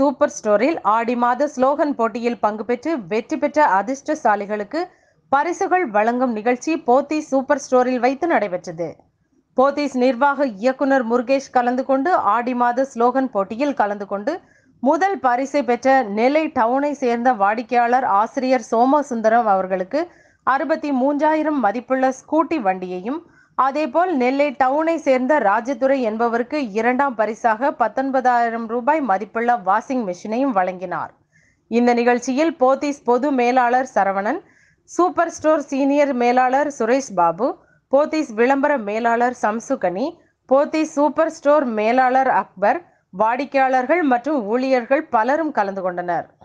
super ஸ்டோரில் ஆடி மாத ஸ்லோகன் போட்டியில் பங்கு பெற்று வெற்றி பெற்ற அதிர்ஷ்டசாலிகளுக்கு பரிசுகள் வழங்கும் நிகழ்ச்சி போத்தீஸ் சூப்பர் ஸ்டோரில் வைத்து நடைபெற்றது போத்தீஸ் நிர்வாக இயக்குனர் முருகேஷ் கலந்து கொண்டு ஆடி மாத ஸ்லோகன் போட்டியில் கலந்து கொண்டு முதல் பரிசை பெற்ற நெல்லை டவுனை சேர்ந்த வாடிக்கையாளர் ஆசிரியர் சோமசுந்தரம் அவர்களுக்கு அறுபத்தி மூன்றாயிரம் மதிப்புள்ள ஸ்கூட்டி வண்டியையும் அதேபோல் நெல்லை டவுனை சேர்ந்த ராஜதுரை என்பவருக்கு இரண்டாம் பரிசாக பத்தொன்பதாயிரம் ரூபாய் மதிப்புள்ள வாஷிங் மெஷினையும் வழங்கினார் இந்த நிகழ்ச்சியில் போத்தீஸ் பொது மேலாளர் சரவணன் சூப்பர் ஸ்டோர் சீனியர் மேலாளர் சுரேஷ் பாபு போத்தீஸ் விளம்பர மேலாளர் சம்சுகனி போத்தீஸ் சூப்பர் ஸ்டோர் மேலாளர் அக்பர் வாடிக்கையாளர்கள் மற்றும் ஊழியர்கள் பலரும் கலந்து கொண்டனர்